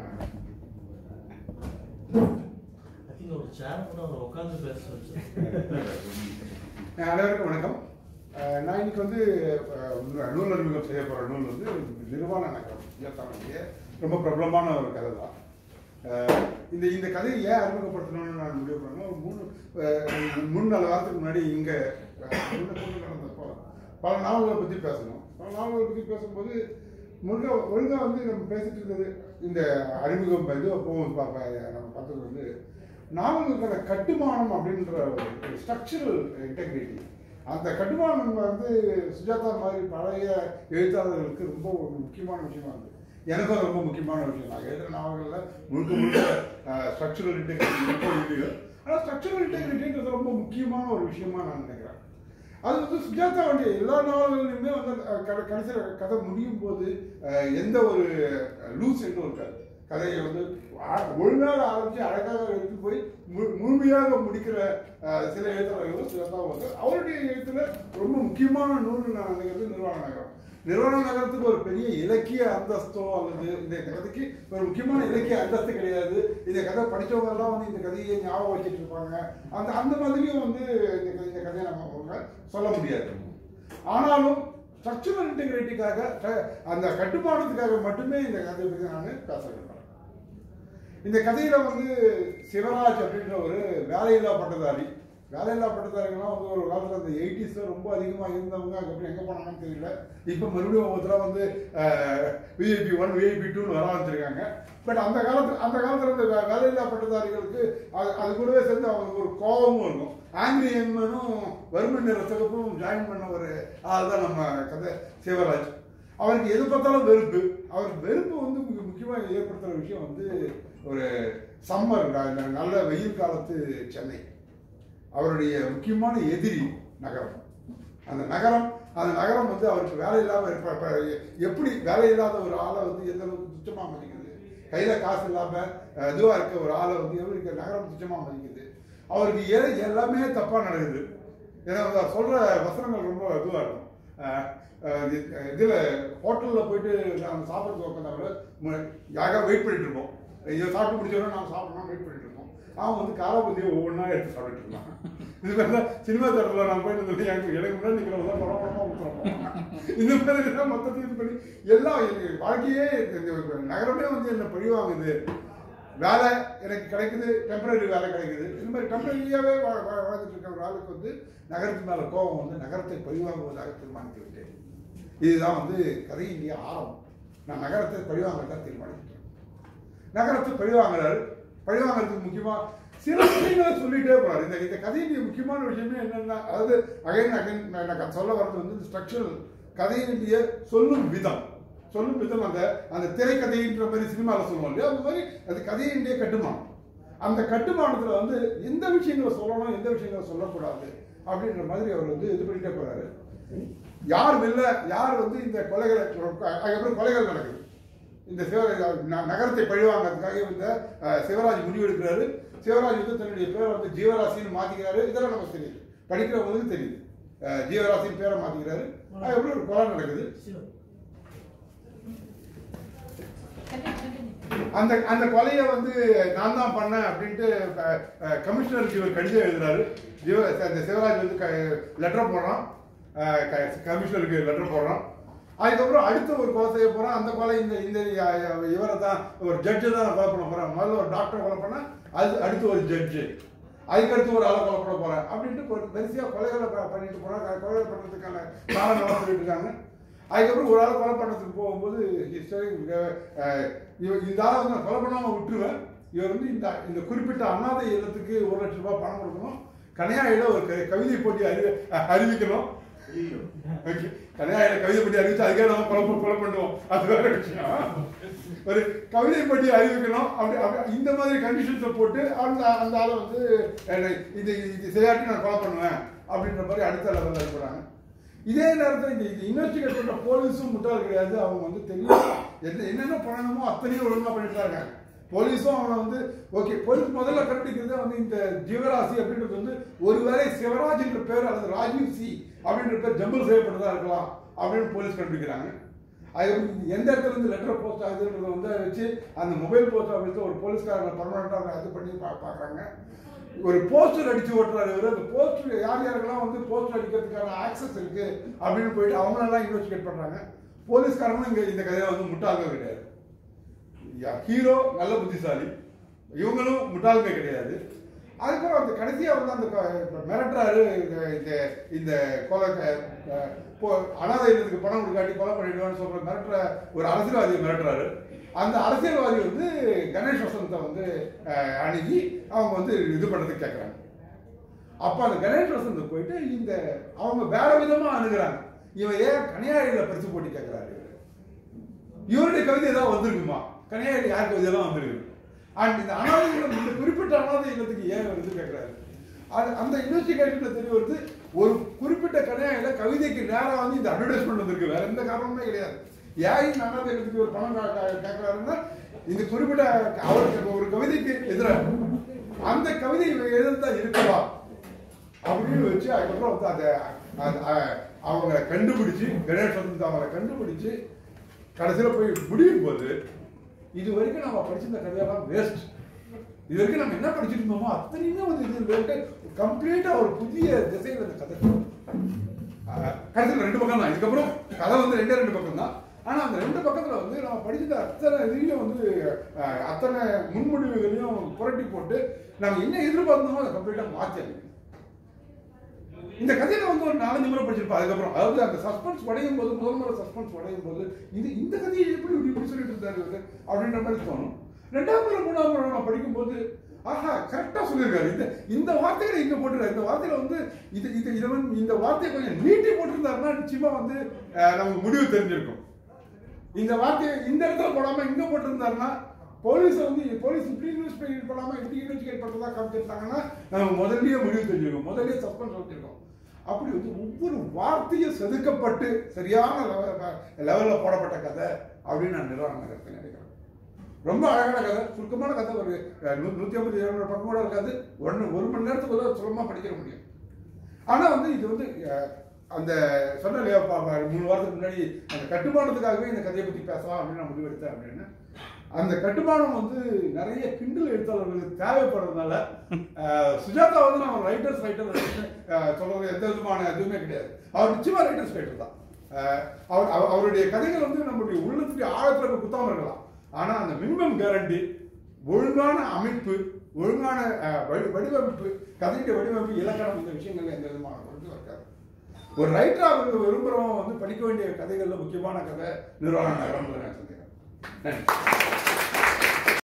I think ஒரு சேர் கூட அவர் உட்காந்து பேச வச்சு அனைவருக்கும் வணக்கம் அஹ் நான் இன்னைக்கு வந்து அஹ், நூல் அறிமுகம் செய்ய போகிற நூல் வந்து நிர்வாண நகரம் வியத்தனுடைய ரொம்ப பிரபலமான ஒரு கதை தான் அஹ், இந்த இந்த கதையை ஏன் அறிமுகப்படுத்தணும்னு நான் முடிவு பண்ணேன் ஒரு மூணு அஹ், மூணு நாலு வாரத்துக்கு முன்னாடி இங்கே நடந்தப்போ பல நாவல்களை பற்றி பேசணும் பல நாவல்களை பற்றி பேசும்போது முழுக்க ஒழுங்காக வந்து நம்ம பேசிட்டு இருந்தது இந்த அறிமுகம் இது போகும் பார்ப்ப நம்ம பார்த்தது வந்து நாவல்களுக்கான கட்டுமானம் அப்படின்ற ஒரு ஸ்ட்ரக்சரல் இன்டெகிரிட்டி அந்த கட்டுமானம் வந்து சுஜாதா மாதிரி பழைய எழுத்தாளர்களுக்கு ரொம்ப ஒரு முக்கியமான விஷயமா இருந்தது எனக்கும் அது ரொம்ப முக்கியமான விஷயம் நான் எழுதுகிற நாவல்களில் முழுக்க முழுக்க ஸ்ட்ரக்சரல் இன்டெகிரிட்டி ரொம்ப இல்லையோ ஆனால் ஸ்ட்ரக்சரல் இன்டெகிரிட்டின்றது ரொம்ப முக்கியமான ஒரு விஷயமா நான் நினைக்கிறேன் அது வந்து சுஜாதாவுடைய எல்லா நாவல்களிலுமே வந்து அஹ், கட கடைசியில் கதை முடியும் போது அஹ், எந்த ஒரு லூஸ் என்று இருக்காது கதையை வந்து ஆ- ஒழுங்காக ஆரம்பித்து அழகாக எடுத்து போய் மு- முழுமையாக முடிக்கிற அஹ், சில எழுத்தாளர்களும் சுஜாதா வந்து அவருடைய எழுத்துல ரொம்ப முக்கியமான நூல் நான் நினைக்கிறது நிர்வாண நகரம் நிர்வாண நகரத்துக்கு ஒரு பெரிய இலக்கிய அந்தஸ்தோ அல்லது இந்த கதைக்கு ஒரு முக்கியமான இலக்கிய அந்தஸ்து கிடையாது இந்த கதை படிச்சவங்க எல்லாம் வந்து இந்த கதையை ஞாபகம் வச்சுட்டு இருப்பாங்க அந்த அந்த மாதிரியும் வந்து இந்த கதை- இந்த கதையை நம்ம அவங்க சொல்ல முடியாது ஆனாலும் ஸ்ட்ரக்சரல் இன்டெகிரிட்டிக்காக அந்த கட்டுமானத்துக்காக மட்டுமே இந்த கதையை பற்றி நான் பேச விரும்புகிறேன் இந்த கதையில வந்து சிவராஜ் அப்படின்ற ஒரு வேலையில்லா பட்டதாரி வேலையில்லா பட்டதாரிகள்லாம் வந்து ஒரு காலத்துல அந்த எயிட்டிஸ்ல ரொம்ப அதிகமா இருந்தவங்க அதுக்கப்புறம் எங்க போனாங்கன்னு தெரியல இப்ப மறுபடியும் ஒவ்வொருத்தரா வந்து விஐபி ஒன் விஐபி டூன்னு வர ஆரம்பிச்சிருக்காங்க பட் அந்த காலத்து அந்த காலத்துல இந்த வே- வேலையில்லா பட்டதாரிகளுக்கு அது அது கூடவே சேர்ந்து அவங்களுக்கு ஒரு கோபமும் இருக்கும் ஆங்கிரி என்மனும் வறுமை நிற சிறப்பும் ஜாயின் பண்ண ஒரு ஆள் தான் நம்ம கதை சிவராஜ் அவருக்கு எது பார்த்தாலும் வெறுப்பு அவருக்கு வெறுப்பு வந்து மிக முக்கியமாக ஏற்படுத்துகிற விஷயம் வந்து ஒரு சம்மர் நல்ல வெயில் காலத்து சென்னை அவருடைய முக்கியமான எதிரி நகரம் அந்த நகரம் அந்த நகரம் வந்து அவருக்கு வேலை இல்லாமல் இருப்ப இப்ப எப்படி வேலை இல்லாத ஒரு ஆளை வந்து எந்த அளவுக்கு துச்சமாக மதிக்குது கையில் காசு இல்லாமல் இதுவாக இருக்க ஒரு ஆளை வந்து எப்படி இருக்க நகரம் துச்சமாக மதிக்குது அவருக்கு ஏ எல்லாமே தப்பாக நடக்குது ஏன்னா வந்து அவர் சொல்கிற வசனங்கள் ரொம்ப இதுவாக இருக்கும் அஹ், அஹ், இது- இதுல ஹோட்டலில் போயிட்டு நாங்கள் சாப்பிட்றதுக்கு உட்காந்தா கூட மு- யாருக்காக வெயிட் பண்ணிட்டு இருப்போம் இதை சாப்பிட்டு முடிச்சவொடனே நாங்கள் சாப்பிடணும் வெயிட் பண்ணிட்டு இருப்போம் அவன் வந்து காராபந்தியை ஒவ்வொன்றா எடுத்து சாப்பிட்டுட்டு இருந்தான் இது மாதிரி தான் சினிமா தேட்டரில் நான் போயிட்டு இருந்தது எனக்கு எனக்கு முன்னாடி நிற்கிறவங்க தான் படம் படமாக ஊற்றுறோம் இந்த மாதிரி தான் மொத்தத்தையும் இது பண்ணி எல்லாம் எனக்கு வாழ்க்கையே இந்த ஒரு நகரமே வந்து என்ன பழி வாங்குது வேலை எனக்கு கிடைக்குது டெம்பரரி வேலை கிடைக்குது இந்த மாதிரி டெம்பரரியாகவே வாழ்ந்துட்டு இருக்கிற ஒரு ஆளுக்கு வந்து நகரத்து மேலே கோபம் வந்து நகரத்தை பழிவாங்குவதாக தீர்மானித்து விட்டேன் இதுதான் வந்து கதையினுடைய ஆரம்பம் நான் நகரத்தை பழிவாங்கத்தான் தீர்மானிக்கிறேன் நகரத்தை பழிவாங்குறாரு பழிவாங்கிறதுக்கு முக்கியமா சில விஷயங்களை சொல்லிட்டே போறாரு இந்த இந்த கதையினுடைய முக்கியமான விஷயமே என்னன்னா அதாவது அகைன் அகைன் நான் சொல்ல வர்றது வந்து ஸ்ட்ரக்சரல் கதையினுடைய சொல்லும் விதம் சொல்லும் விதம் அந்த அந்த திரைக்கதைன்ற மாதிரி சினிமாவில் சொல்லுவோம் இல்லையா அந்த மாதிரி அது கதையினுடைய கட்டுமானம் அந்த கட்டுமானத்துல வந்து எந்த விஷயங்களை சொல்லணும் எந்த விஷயங்களை சொல்லக்கூடாது அப்படின்ற மாதிரி அவர் வந்து இது பண்ணிட்டே போறாரு யார் வெல்ல யார் வந்து இந்த கொலைகளை அதுக்கப்புறம் கொலைகள் நடக்குது இந்த சிவராஜ் ந- நகரத்தை பழிவாங்கிறதுக்காக இந்த அஹ், சிவராஜ் முடிவெடுக்கிறாரு சிவராஜ் வந்து தன்னுடைய பேரை வந்து ஜீவராசின்னு மாத்திக்கிறாரு இதெல்லாம் நமக்கு தெரியுது படிக்கிறவங்களுக்கு தெரியுது அஹ், ஜீவராசின்னு பேரை மாத்திக்கிறாரு அதுக்கப்புறம் ஒரு கொலை நடக்குது சிவன் அந்த அந்த கொலையை வந்து நான் தான் பண்ணேன் அப்படின்ட்டு அஹ், அஹ், கமிஷனருக்கு இவர் கடிதம் எழுதுறாரு ஜீவ அந்த சிவராஜ் வந்து லெட்டர் போடுறான் அஹ், க- கமிஷனருக்கு லெட்டர் போடுறான் அதுக்கப்புறம் அடுத்த ஒரு கொலை செய்ய போறான் அந்த கொலை இந்த இந்த இவரை தான் ஒரு ஜட்ஜை தான் நான் கொலை பண்ண போறேன் முதல்ல ஒரு டாக்டரை கொலை பண்ணா அது அடுத்து ஒரு ஜட்ஜு அதுக்கடுத்து ஒரு ஆளை கொலை பண்ண போறேன் அப்படின்ட்டு ஒரு வரிசையா கொலைகளை ப- பண்ணிட்டு போறாங்க கொலை பண்றதுக்கான காரணம் சொல்லிட்டு இருக்காங்க அதுக்கப்புறம் ஒரு ஆளை கொலை பண்ணுறதுக்கு போகும்போது he's telling, அஹ், இவ- இந்த ஆளை வந்து நான் கொலை பண்ணாமல் விட்டுருவேன் இவர் வந்து இந்த இந்த குறிப்பிட்ட அனாதை இல்லத்துக்கு ஒரு லட்சம் ரூபாய் பணம் கொடுக்கணும் கனையாயில ஒரு க- கவிதை போட்டி அறி அஹ், அறிவிக்கணும் Okay. கனையாயில கவிதை போட்டி அறிவிச்சு அதுக்காக நம்ம கொலை ப- கொலை பண்ணுவோம் அது வேற விஷயம் ஒரு கவிதை போட்டி அறிவிக்கணும் அப்படி அப்படி இந்த மாதிரி கண்டிஷன்ஸை போட்டு அந்த அந்த ஆளை வந்து என்னை இது இது சரியாட்டி நான் கொலை பண்ணுவேன் அப்படின்ற மாதிரி அடுத்த லெவலில் இருக்கிறாங்க இதே நேரத்தில் இந்த இது இன்வெஸ்டிகேட் பண்ற போலீஸும் முட்டாள் கிடையாது அவங்க வந்து தெரியும் என்ன என்னென்ன பண்ணணுமோ அத்தனையும் ஒழுங்கா பண்ணிட்டு தான் இருக்காங்க போலீஸும் அவனை வந்து ஓகே போலீஸ் முதல்ல கண்டுபிடிக்கிறது வந்து இந்த ஜீவராசி அப்படின்றது வந்து ஒருவேளை சிவராஜ் என்ற பேர் அல்லது ராஜீவ் சி அப்படின்ற பேர் ஜம்பிள் செய்யப்பட்டதா இருக்கலாம் அப்படின்னு போலீஸ் கண்டுபிடிக்கிறாங்க அது வந்து எந்த இடத்துல இருந்து லெட்டர் போஸ்ட் ஆகுதுன்றத வந்து அதை வச்சு அந்த மொபைல் போஸ்ட் ஆஃபீஸில் ஒரு போலீஸ்காரங்க பர்மனெண்ட்டாக இது பண்ணி பா பார்க்குறாங்க ஒரு போஸ்டர் அடிச்சு ஓட்டுறாரு இவர் அந்த போஸ்டர் யார் யாருக்கெல்லாம் வந்து போஸ்டர் அடிக்கிறதுக்கான ஆக்சஸ் இருக்கு அப்படின்னு போயிட்டு அவங்களெல்லாம் இன்வெஸ்டிகேட் பண்றாங்க போலீஸ்காரங்களும் இங்க இந்த கதையில வந்து முட்டாள்கள் கிடையாது ஹீரோ நல்ல புத்திசாலி இவங்களும் முட்டாள்கள் கிடையாது அதுக்கப்புறம் அந்த கடைசியா வந்து அந்த க- மிரட்டுறாரு இந்த- இந்த இந்த கொலை க- க- போ- அனாதை இல்லத்துக்கு பணம் கொடுக்காட்டி கொலை பண்ணிடுவான்னு சொல்ற மிரட்டுற ஒரு அரசியல்வாதியை மிரட்டுறாரு அந்த அரசியல்வாதி வந்து கணேஷ் வசந்தை வந்து அஹ், அணுகி அவங்க வந்து இது பண்றதுக்கு கேட்குறாங்க அப்ப அந்த கணேஷ் வசந்த் போயிட்டு இந்த அவங்க வேற விதமா அணுகுறாங்க இவன் ஏன் கன்னியாகுமரியில பரிசு போட்டி கேட்கிறாரு இவருடைய கவிதை ஏதாவது வந்திருக்குமா கன்னியாகுமரி யார் கவிதை எல்லாம் வந்திருக்கு அண்ட் இந்த அனாதை இல்லம் இந்த குறிப்பிட்ட அனாதை இல்லத்துக்கு ஏன் வருது கேட்கிறாரு அது அந்த இன்வெஸ்டிகேஷன்ல தெரிய வருது ஒரு குறிப்பிட்ட கன்னியாகுமரியில கவிதைக்கு நேரா வந்து இந்த அட்வர்டைஸ்மெண்ட் வந்திருக்கு வேற எந்த காரணமுமே கிடையாது ஏன் இந்த அனாதை இல்லத்துக்கு ஒரு பணம் கா- கா- கேட்கிறாருன்னா இந்த குறிப்பிட்ட அவருக்கு ஒரு கவிதைக்கு எதிராக அந்த கவிதை எழுதா இருக்கலாம் அப்படின்னு வச்சு அதுக்கப்புறம் வந்து அதை அந்த- அ- அவங்கள கண்டுபிடிச்சு கணேஷ் வந்து அவங்கள கண்டுபிடிச்சு கடைசியில் போய் முடியும் போது இது வரைக்கும் நம்ம படிச்சிருந்த கதையெல்லாம் வேஸ்ட் இது வரைக்கும் நம்ம என்ன படிச்சிட்டு இருந்தோமோ அத்தனையுமே வந்து இது கம்ப்ளீட்டா ஒரு புதிய திசையில் இந்த கதை அஹ், கடைசியில் ரெண்டு பக்கம் தான் இதுக்கப்புறம் கதை வந்து ரெண்டே ரெண்டு பக்கம் தான் ஆனா அந்த ரெண்டு பக்கத்துல வந்து நம்ம படிச்சது அத்தனை இதையும் வந்து அஹ், அத்தனை முன்முடிவுகளையும் புரட்டி போட்டு நம்ம என்ன எதிர்பார்த்தோமோ அதை கம்ப்ளீட்டா மாற்றி அமைக்கும் இந்த கதையில வந்து ஒரு நாலஞ்சு முறை படிச்சிருப்பா அதுக்கப்புறம் அதாவது அந்த சஸ்பென்ஸ் உடையும் போது முதல் முறை சஸ்பென்ஸ் உடையும் போது இது இந்த கதையை எப்படி இப்படி இப்படி சொல்லிட்டு இருந்தாரு இவரு அப்படின்ற மாதிரி தோணும் ரெண்டாம் முறை மூணாம் முறை நான் படிக்கும்போது ஆஹா கரெக்டா சொல்லியிருக்காரு இந்த இந்த வார்த்தைகளை இங்க போட்டுருக்காரு இந்த வார்த்தையில வந்து இது இது இதை வந்து இந்த வார்த்தையை கொஞ்சம் நீட்டி போட்டிருந்தாருன்னா நிச்சயமா வந்து அஹ், நமக்கு முடிவு தெரிஞ்சிருக்கும் இந்த வார்த்தையை இந்த இடத்துல போடாம இங்க போட்டிருந்தாருன்னா போலீஸ் வந்து போலீஸ் இப்படி இன்வெஸ்டிகேட் பண்ணாம இப்படி இன்வெஸ்டிகேட் பண்றதா காமிச்சிருந்தாங்கன்னா நம்ம முதல்லயே முடிவு தெரிஞ்சிருக்கும் முதல்லயே சஸ்பென்ஸ் வச்சிருக்கோம் அப்படி வந்து ஒவ்வொரு வார்த்தையும் செதுக்கப்பட்டு சரியான லெவல்ல போடப்பட்ட கதை அப்படின்னு நான் நிர்வாகம் கருத்து நினைக்கிறேன் ரொம்ப அழகான கதை சுருக்கமான கதை ஒரு அஹ், நூ- நூத்தி ஐம்பது இருநூறு பக்கம் கூட இருக்காது ஒன்று ஒரு மணி நேரத்துக்குள்ள சுலமா படிக்கிற முடியும் ஆனா வந்து இது வந்து அஹ், அந்த சொன்ன இல்லையா பா- பா- மூணு வாரத்துக்கு முன்னாடி அந்த கட்டுமானத்துக்காகவே இந்த கதையை பத்தி பேசலாம் அப்படின்னு நான் முடிவெடுத்தேன் அப்படின்னு அந்த கட்டுமானம் வந்து நிறைய கிண்டல் எழுத்தாளர்களுக்கு தேவைப்படுறதுனால அஹ், சுஜாதா வந்து நம்ம ரைட்டர்ஸ் ரைட்டர் சொல்றது எந்த விதமான எதுவுமே கிடையாது அவர் நிச்சயமா ரைட்டர்ஸ் ரைட்டர் தான் அஹ், அவர் அவர்- அவருடைய கதைகள் வந்து நம்முடைய உள்ளத்துடைய ஆழத்துல போய் குத்தாம இருக்கலாம் ஆனா அந்த மினிமம் கேரண்டி ஒழுங்கான அமைப்பு ஒழுங்கான அஹ், வடி- வடிவமைப்பு கதையுடைய வடிவமைப்பு இலக்கணம் இந்த விஷயங்கள்ல எந்த விதமான குறைஞ்சும் இருக்காது ஒரு ரைட்டரா அவங்க விரும்புறவங்க வந்து படிக்க வேண்டிய கதைகள்ல முக்கியமான கதை நிர்வாக நகரம் நான் சொல்லிக்கிறேன் நன்றி